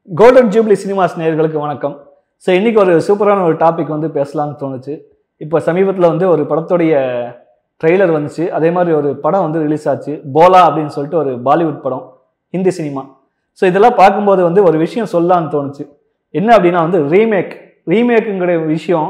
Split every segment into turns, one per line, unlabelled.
golden jubilee cinemas நேயர்களுக்கு வணக்கம் so இன்னைக்கு ஒரு சூப்பரான ஒரு டாபிக் வந்து பேசலாம்னு தோணுச்சு இப்போ சமீபத்தில் வந்து ஒரு படத்துடைய ட்ரெய்லர் வந்துச்சு அதே மாதிரி ஒரு படம் வந்து ரிலீஸ் ஆச்சு போலா அப்படின்னு சொல்லிட்டு ஒரு பாலிவுட் படம் ஹிந்தி சினிமா ஸோ இதெல்லாம் பார்க்கும்போது வந்து ஒரு விஷயம் சொல்லலாம்னு தோணுச்சு என்ன அப்படின்னா வந்து ரீமேக் ரீமேக்குங்கிற விஷயம்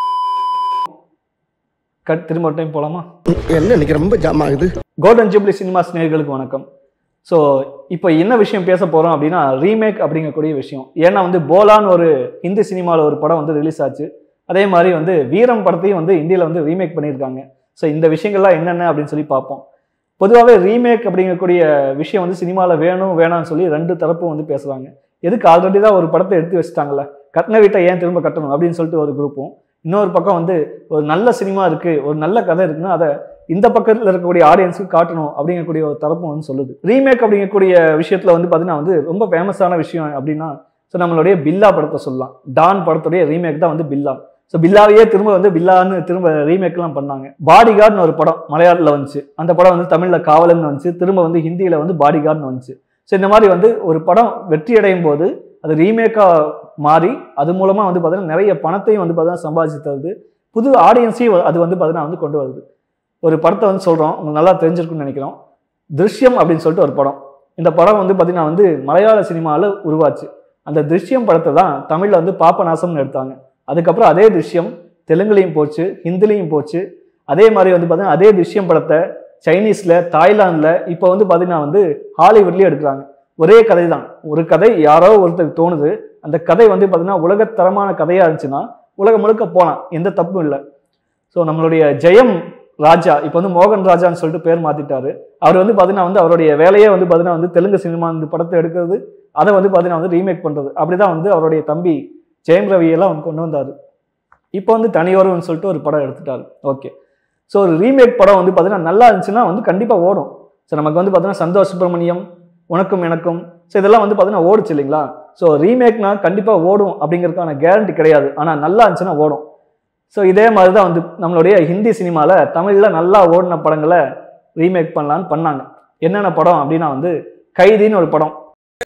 கட் திரும்ப டைம் போகலாமா
என்ன இன்னைக்கு ரொம்ப ஜாம் ஆகுது
கோல்டன் ஜூப்ளி சினிமாஸ் நேயர்களுக்கு வணக்கம் ஸோ இப்போ என்ன விஷயம் பேச போகிறோம் அப்படின்னா ரீமேக் அப்படிங்கக்கூடிய விஷயம் ஏன்னா வந்து போலான்னு ஒரு ஹிந்தி சினிமாவில் ஒரு படம் வந்து ரிலீஸ் ஆச்சு அதே மாதிரி வந்து வீரம் படத்தையும் வந்து இந்தியில் வந்து ரீமேக் பண்ணியிருக்காங்க ஸோ இந்த விஷயங்கள்லாம் என்னென்ன அப்படின்னு சொல்லி பார்ப்போம் பொதுவாகவே ரீமேக் அப்படிங்கக்கூடிய விஷயம் வந்து சினிமாவில் வேணும் வேணாம்னு சொல்லி ரெண்டு தரப்பும் வந்து பேசுகிறாங்க எதுக்கு ஆல்ரெடி தான் ஒரு படத்தை எடுத்து வச்சுட்டாங்கல்ல கட்டின வீட்டை ஏன் திரும்ப கட்டணும் அப்படின்னு சொல்லிட்டு ஒரு குரூப்பும் இன்னொரு பக்கம் வந்து ஒரு நல்ல சினிமா இருக்குது ஒரு நல்ல கதை இருக்குன்னா அதை இந்த பக்கத்தில் இருக்கக்கூடிய ஆடியன்ஸுக்கு காட்டணும் அப்படிங்கக்கூடிய ஒரு தரப்பும் வந்து சொல்லுது ரீமேக் அப்படிங்கக்கூடிய விஷயத்தில் வந்து பார்த்தீங்கன்னா வந்து ரொம்ப ஃபேமஸான விஷயம் அப்படின்னா ஸோ நம்மளுடைய பில்லா படத்தை சொல்லலாம் டான் படத்துடைய ரீமேக் தான் வந்து பில்லா ஸோ பில்லாவையே திரும்ப வந்து பில்லான்னு திரும்ப ரீமேக்லாம் பண்ணாங்க பாடிகார்ட்னு ஒரு படம் மலையாளத்தில் வந்துச்சு அந்த படம் வந்து தமிழில் காவலன்னு வந்துச்சு திரும்ப வந்து ஹிந்தியில் வந்து பாடிகார்ட்னு வந்துச்சு ஸோ இந்த மாதிரி வந்து ஒரு படம் வெற்றி அடையும் போது அது ரீமேக்காக மாறி அது மூலமாக வந்து பார்த்தீங்கன்னா நிறைய பணத்தையும் வந்து பார்த்தீங்கன்னா சம்பாதிச்சு தருது புது ஆடியன்ஸையும் அது வந்து பார்த்தீங்கன்னா வந்து கொண்டு வருது ஒரு படத்தை வந்து சொல்கிறோம் உங்களுக்கு நல்லா தெரிஞ்சிருக்குன்னு நினைக்கிறோம் திருஷ்யம் அப்படின்னு சொல்லிட்டு ஒரு படம் இந்த படம் வந்து பார்த்தீங்கன்னா வந்து மலையாள சினிமாவில் உருவாச்சு அந்த திருஷ்யம் படத்தை தான் தமிழில் வந்து பாப்பநாசம்னு எடுத்தாங்க அதுக்கப்புறம் அதே திருஷ்யம் தெலுங்குலேயும் போச்சு ஹிந்திலையும் போச்சு அதே மாதிரி வந்து பார்த்தீங்கன்னா அதே திருஷ்யம் படத்தை சைனீஸில் தாய்லாந்தில் இப்போ வந்து பார்த்தீங்கன்னா வந்து ஹாலிவுட்லேயும் எடுக்கிறாங்க ஒரே கதை தான் ஒரு கதை யாரோ ஒருத்தருக்கு தோணுது அந்த கதை வந்து பார்த்தீங்கன்னா உலகத்தரமான கதையாக இருந்துச்சுன்னா உலகம் முழுக்க போகலாம் எந்த தப்பும் இல்லை ஸோ நம்மளுடைய ஜெயம் ராஜா இப்போ வந்து மோகன் ராஜான்னு சொல்லிட்டு பேர் மாற்றிட்டாரு அவர் வந்து பார்த்தீங்கன்னா வந்து அவருடைய வேலையே வந்து பார்த்தீங்கன்னா வந்து தெலுங்கு சினிமா இந்த படத்தை எடுக்கிறது அதை வந்து பார்த்தீங்கன்னா வந்து ரீமேக் பண்ணுறது அப்படி தான் வந்து அவருடைய தம்பி ஜெயம் ரவியெல்லாம் வந்து கொண்டு வந்தார் இப்போ வந்து தனியோர்னு சொல்லிட்டு ஒரு படம் எடுத்துட்டாரு ஓகே ஸோ ஒரு ரீமேக் படம் வந்து பார்த்தீங்கன்னா நல்லா இருந்துச்சுன்னா வந்து கண்டிப்பாக ஓடும் ஸோ நமக்கு வந்து பார்த்தீங்கன்னா சந்தோஷ் சுப்பிரமணியம் உனக்கும் எனக்கும் ஸோ இதெல்லாம் வந்து பார்த்தீங்கன்னா ஓடுச்சு இல்லைங்களா ஸோ ரீமேக்னா கண்டிப்பாக ஓடும் அப்படிங்கிறதுக்கான கேரண்டி கிடையாது ஆனால் நல்லா இருந்துச்சுன்னா ஓடும் ஸோ இதே மாதிரி தான் வந்து நம்மளுடைய ஹிந்தி சினிமாவில் தமிழில் நல்லா ஓடின படங்களை ரீமேக் பண்ணலான்னு பண்ணாங்க என்னென்ன படம் அப்படின்னா வந்து கைதின்னு ஒரு படம்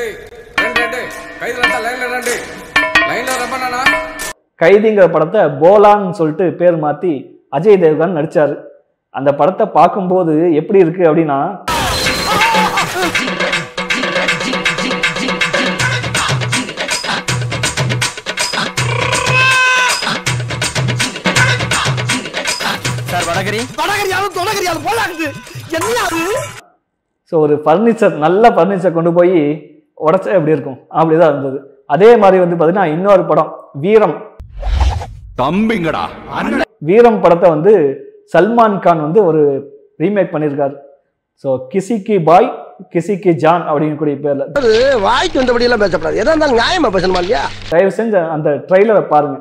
రండి రండి ఖైదు అంతా లైన్లో రండి లైన్లో రమ్మన్నా
கைதிங்கிற படத்தை போலான்னு சொல்லிட்டு பேர் மாற்றி அஜய் தேவ்கான் நடித்தார் அந்த படத்தை பார்க்கும்போது எப்படி இருக்குது அப்படின்னா
சார் வடகரி வடகரியாலும் தொடகரியாலும் போலாக்குது என்ன அது
ஸோ ஒரு ஃபர்னிச்சர் நல்ல ஃபர்னிச்சர் கொண்டு போய் உடச்சா எப்படி இருக்கும் அப்படிதான் இருந்தது அதே மாதிரி வந்து பார்த்தீங்கன்னா இன்னொரு படம் வீரம்
தம்பிங்கடா
வீரம் படத்தை வந்து சல்மான் கான் வந்து ஒரு ரீமேக் பண்ணியிருக்காரு ஸோ கிசிக்கி பாய் கிசிக்கி ஜான் அப்படிங்கக்கூடிய பேரில்
அது வாய்க்கு வந்தபடி எல்லாம் பேசப்படாது எதா இருந்தாலும் நியாயமா பேசணுமா இல்லையா
தயவு செஞ்சு அந்த ட்ரெய்லரை பாருங்க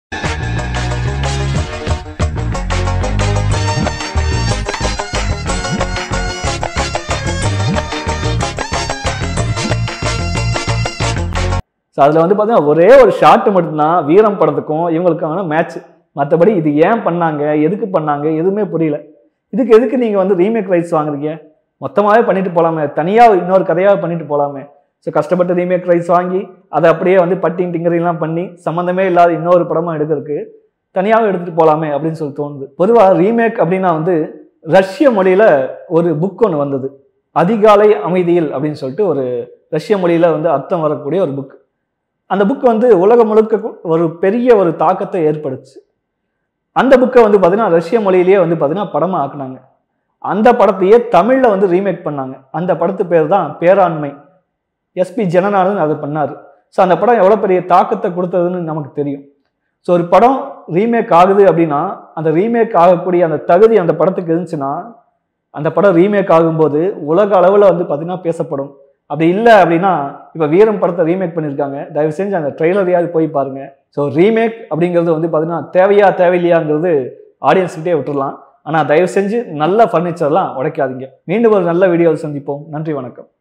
ஸோ அதில் வந்து பார்த்தீங்கன்னா ஒரே ஒரு ஷாட் மட்டும்தான் வீரம் படத்துக்கும் இவங்களுக்கான மேட்ச் மற்றபடி இது ஏன் பண்ணாங்க எதுக்கு பண்ணாங்க எதுவுமே புரியல இதுக்கு எதுக்கு நீங்கள் வந்து ரீமேக் ரைட்ஸ் வாங்குறீங்க மொத்தமாகவே பண்ணிட்டு போகலாமே தனியாக இன்னொரு கதையாக பண்ணிட்டு போகலாமே ஸோ கஷ்டப்பட்டு ரீமேக் ரைட்ஸ் வாங்கி அதை அப்படியே வந்து பட்டிங் டிங்கரிங்லாம் பண்ணி சம்மந்தமே இல்லாத இன்னொரு படமாக எடுக்கிறதுக்கு தனியாகவும் எடுத்துகிட்டு போகலாமே அப்படின்னு சொல்லி தோணுது பொதுவாக ரீமேக் அப்படின்னா வந்து ரஷ்ய மொழியில் ஒரு புக் ஒன்று வந்தது அதிகாலை அமைதியில் அப்படின்னு சொல்லிட்டு ஒரு ரஷ்ய மொழியில் வந்து அர்த்தம் வரக்கூடிய ஒரு புக் அந்த புக் வந்து உலகம் முழுக்க ஒரு பெரிய ஒரு தாக்கத்தை ஏற்படுச்சு அந்த புக்கை வந்து பார்த்தீங்கன்னா ரஷ்ய மொழியிலேயே வந்து பார்த்தீங்கன்னா படமாக ஆக்குனாங்க அந்த படத்தையே தமிழில் வந்து ரீமேக் பண்ணாங்க அந்த படத்து பேர் தான் பேராண்மை எஸ்பி ஜனநாதன் அதை பண்ணார் ஸோ அந்த படம் எவ்வளோ பெரிய தாக்கத்தை கொடுத்ததுன்னு நமக்கு தெரியும் ஸோ ஒரு படம் ரீமேக் ஆகுது அப்படின்னா அந்த ரீமேக் ஆகக்கூடிய அந்த தகுதி அந்த படத்துக்கு இருந்துச்சுன்னா அந்த படம் ரீமேக் ஆகும்போது உலக அளவில் வந்து பார்த்தீங்கன்னா பேசப்படும் அப்படி இல்லை அப்படின்னா இப்போ வீரம் படத்தை ரீமேக் பண்ணியிருக்காங்க தயவு செஞ்சு அந்த ட்ரெய்லரையாவது போய் பாருங்க ஸோ ரீமேக் அப்படிங்கிறது வந்து பார்த்தீங்கன்னா தேவையா தேவையில்லையாங்கிறது ஆடியன்ஸ்கிட்டே விட்டுறலாம் ஆனால் தயவு செஞ்சு நல்ல ஃபர்னிச்சர்லாம் உடைக்காதீங்க மீண்டும் ஒரு நல்ல வீடியோவில் சந்திப்போம் நன்றி வணக்கம்